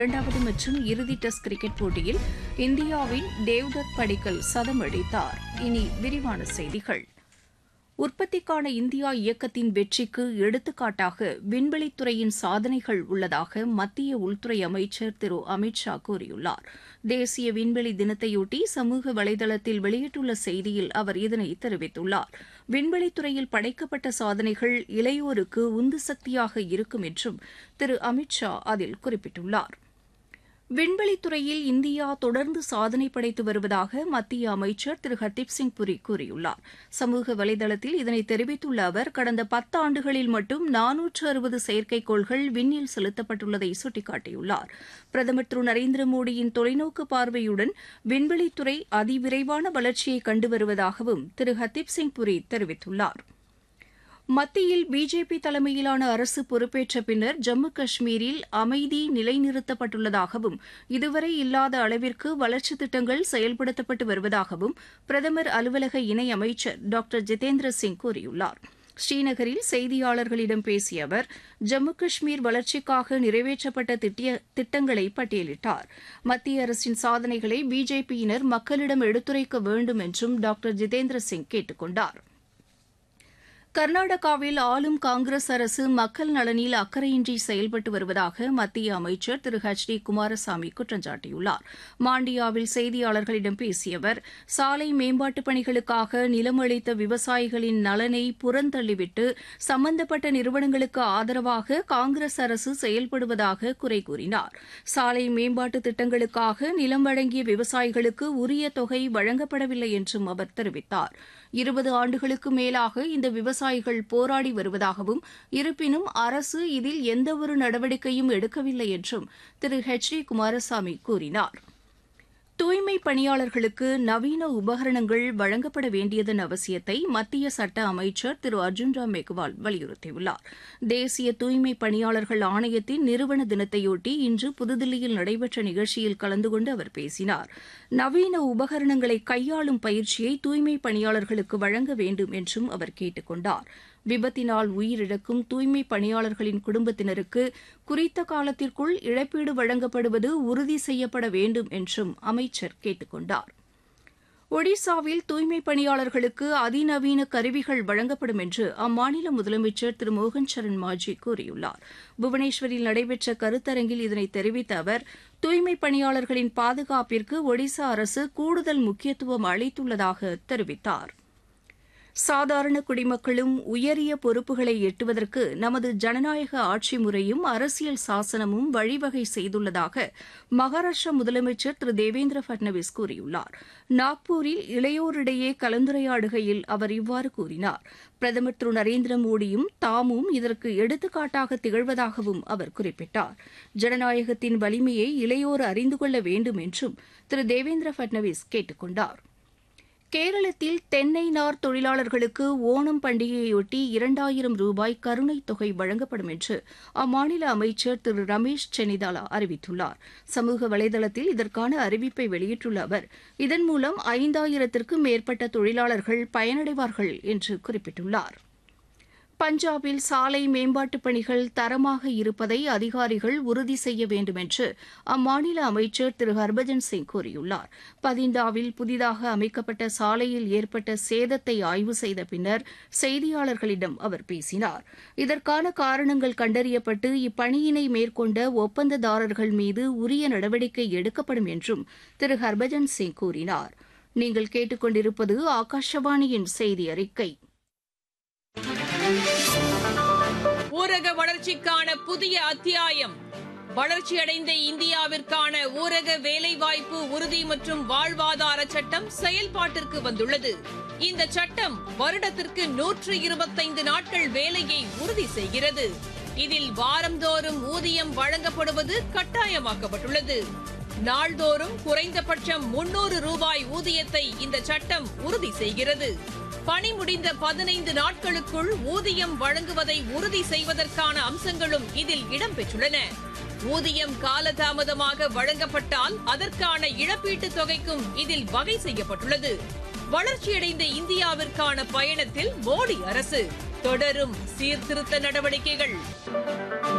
இரண்டாவது மற்றும் இறுதி டெஸ்ட் கிரிக்கெட் போட்டியில் இந்தியாவின் தேவ்தத் படிக்கல் சதம் அடித்தார் இனி விரிவான செய்திகள் உற்பத்திக்கான இந்தியா இயக்கத்தின் வெற்றிக்கு எடுத்துக்காட்டாக விண்வெளித்துறையின் சாதனைகள் உள்ளதாக மத்திய உள்துறை அமைச்சர் திரு அமித் ஷா கூறியுள்ளார் தேசிய விண்வெளி தினத்தையொட்டி சமூக வலைதளத்தில் வெளியிட்டுள்ள செய்தியில் அவர் இதனை தெரிவித்துள்ளார் விண்வெளித்துறையில் படைக்கப்பட்ட சாதனைகள் இளையோருக்கு உந்து சக்தியாக இருக்கும் என்றும் திரு அமித் ஷா அதில் குறிப்பிட்டுள்ளார் விண்வெளித்துறையில் இந்தியா தொடர்ந்து சாதனை படைத்து வருவதாக மத்திய அமைச்சர் திரு ஹர்தீப் சிங் புரி கூறியுள்ளார் சமூக வலைதளத்தில் இதனை தெரிவித்துள்ள அவர் கடந்த பத்தாண்டுகளில் மட்டும் நானூற்று அறுபது செயற்கைக்கோள்கள் விண்ணில் செலுத்தப்பட்டுள்ளதை சுட்டிக்காட்டியுள்ளார் பிரதமர் திரு நரேந்திர மோடியின் தொலைநோக்கு பார்வையுடன் விண்வெளித்துறை அதிவிரைவான வளர்ச்சியை கண்டு வருவதாகவும் திரு ஹர்தீப் சிங் புரி தெரிவித்துள்ளார் மத்தியில் பிஜேபி தலைமையிலான அரசு பொறுப்பேற்ற பின்னர் ஜம்மு காஷ்மீரில் அமைதி நிலைநிறுத்தப்பட்டுள்ளதாகவும் இதுவரை இல்லாத அளவிற்கு வளர்ச்சித் திட்டங்கள் செயல்படுத்தப்பட்டு வருவதாகவும் பிரதமர் அலுவலக இணையமைச்சர் டாக்டர் ஜிதேந்திர சிங் கூறியுள்ளார் ஸ்ரீநகரில் செய்தியாளர்களிடம் பேசிய அவர் ஜம்மு காஷ்மீர் வளர்ச்சிக்காக நிறைவேற்றப்பட்ட திட்டங்களை பட்டியலிட்டார் மத்திய அரசின் சாதனைகளை பிஜேபியினர் மக்களிடம் எடுத்துரைக்க வேண்டும் என்றும் டாக்டர் ஜிதேந்திர சிங் கேட்டுக் கொண்டாா் கர்நாடகாவில் ஆளும் காங்கிரஸ் அரசு மக்கள் நலனில் அக்கறையின்றி செயல்பட்டு வருவதாக மத்திய அமைச்சர் திரு ஹெச் டி குமாரசாமி குற்றம் சாட்டியுள்ளார் மாண்டியாவில் செய்தியாளர்களிடம் பேசிய அவர் சாலை மேம்பாட்டுப் பணிகளுக்காக நிலம் அளித்த விவசாயிகளின் நலனை புறந்தள்ளிவிட்டு சம்பந்தப்பட்ட நிறுவனங்களுக்கு ஆதரவாக காங்கிரஸ் அரசு செயல்படுவதாக குறை கூறினார் சாலை மேம்பாட்டு திட்டங்களுக்காக நிலம் வழங்கிய விவசாயிகளுக்கு உரிய தொகை வழங்கப்படவில்லை என்றும் அவர் தெரிவித்தார் இருபது ஆண்டுகளுக்கு மேலாக இந்த விவசாயிகள் போராடி வருவதாகவும் இருப்பினும் அரசு இதில் எந்தவொரு நடவடிக்கையும் எடுக்கவில்லை என்றும் திரு ஹெச் டி குமாரசாமி கூறினார் தூய்மை பணியாளர்களுக்கு நவீன உபகரணங்கள் வழங்கப்பட வேண்டியதன் அவசியத்தை மத்திய சட்ட அமைச்சர் திரு அர்ஜுன் ராம் மெக்வால் வலியுறுத்தியுள்ளார் தேசிய தூய்மை பணியாளர்கள் ஆணையத்தின் நிறுவன தினத்தையொட்டி இன்று புதுதில்லியில் நடைபெற்ற நிகழ்ச்சியில் கலந்து கொண்டு அவர் பேசினார் நவீன உபகரணங்களை கையாளும் பயிற்சியை தூய்மை பணியாளர்களுக்கு வழங்க வேண்டும் என்றும் அவர் கேட்டுக் கொண்டார் விபத்தினால் உயிரிழக்கும் தூய்மை பணியாளர்களின் குடும்பத்தினருக்கு குறித்த காலத்திற்குள் இழப்பீடு வழங்கப்படுவது உறுதி செய்யப்பட வேண்டும் என்றும் அமைச்சர் கேட்டுக் கொண்டார் ஒடிசாவில் தூய்மை பணியாளர்களுக்கு அதிநவீன கருவிகள் வழங்கப்படும் என்று அம்மாநில முதலமைச்சர் திரு மோகன் சரண் மாஜி கூறியுள்ளார் புவனேஸ்வரில் நடைபெற்ற கருத்தரங்கில் இதனை தெரிவித்த அவர் தூய்மை பணியாளர்களின் பாதுகாப்பிற்கு ஒடிசா அரசு கூடுதல் முக்கியத்துவம் அளித்துள்ளதாக தெரிவித்தார் சாதாரண குடிமக்களும் உயரிய பொறுப்புகளை எட்டுவதற்கு நமது ஜனநாயக ஆட்சி முறையும் அரசியல் சாசனமும் வழிவகை செய்துள்ளதாக மகாராஷ்டிரா முதலமைச்சர் திரு தேவேந்திர பட்னவிஸ் கூறியுள்ளார் நாக்பூரில் இளையோரிடையே கலந்துரையாடுகையில் அவர் இவ்வாறு கூறினார் பிரதமர் திரு நரேந்திர மோடியும் தாமும் இதற்கு எடுத்துக்காட்டாக திகழ்வதாகவும் அவர் குறிப்பிட்டார் ஜனநாயகத்தின் வலிமையை இளையோர் அறிந்து கொள்ள வேண்டும் என்றும் திரு தேவேந்திர பட்னவிஸ் கேட்டுக் கொண்டாா் கேரளத்தில் தென்னை நார் தொழிலாளர்களுக்கு ஓணம் பண்டிகையொட்டி இரண்டாயிரம் ரூபாய் கருணைத் தொகை வழங்கப்படும் என்று அம்மாநில அமைச்சர் திரு ரமேஷ் சென்னிதாலா அறிவித்துள்ளார் சமூக வலைதளத்தில் இதற்கான அறிவிப்பை வெளியிட்டுள்ள அவர் இதன் மூலம் ஐந்தாயிரத்திற்கும் மேற்பட்ட தொழிலாளர்கள் பயனடைவார்கள் என்று குறிப்பிட்டுள்ளார் பஞ்சாபில் சாலை மேம்பாட்டுப் பணிகள் தரமாக இருப்பதை அதிகாரிகள் உறுதி செய்ய வேண்டும் என்று அம்மாநில அமைச்சர் திரு ஹர்பஜன் சிங் கூறியுள்ளார் பதிந்தாவில் புதிதாக அமைக்கப்பட்ட சாலையில் ஏற்பட்ட சேதத்தை ஆய்வு செய்த பின்னர் செய்தியாளர்களிடம் அவர் பேசினார் இதற்கான காரணங்கள் கண்டறியப்பட்டு இப்பணியினை மேற்கொண்ட ஒப்பந்ததாரர்கள் மீது உரிய நடவடிக்கை எடுக்கப்படும் என்றும் திரு ஹர்பஜன் சிங் கூறினார் நீங்கள் கேட்டுக்கொண்டிருப்பது ஆகாஷவாணியின் செய்தி அறிக்கை ஊரக வளர்ச்சிக்கான புதிய அத்தியாயம் வளர்ச்சியடைந்த இந்தியாவிற்கான ஊரக வேலைவாய்ப்பு உறுதி மற்றும் வாழ்வாதார சட்டம் செயல்பாட்டிற்கு வந்துள்ளது இந்த சட்டம் வருடத்திற்கு நூற்று இருபத்தைந்து நாட்கள் வேலையை உறுதி செய்கிறது இதில் வாரந்தோறும் ஊதியம் வழங்கப்படுவது கட்டாயமாக்கப்பட்டுள்ளது நாள்தோறும் குறைந்தபட்சம் முன்னூறு ரூபாய் ஊதியத்தை இந்த சட்டம் உறுதி செய்கிறது பணி முடிந்த பதினைந்து நாட்களுக்குள் ஊதியம் வழங்குவதை உறுதி செய்வதற்கான அம்சங்களும் இதில் இடம்பெற்றுள்ளன ஊதியம் காலதாமதமாக வழங்கப்பட்டால் அதற்கான இழப்பீட்டுத் தொகைக்கும் இதில் வகை செய்யப்பட்டுள்ளது வளர்ச்சியடைந்த இந்தியாவிற்கான பயணத்தில் மோடி அரசு தொடரும் சீர்திருத்த நடவடிக்கைகள்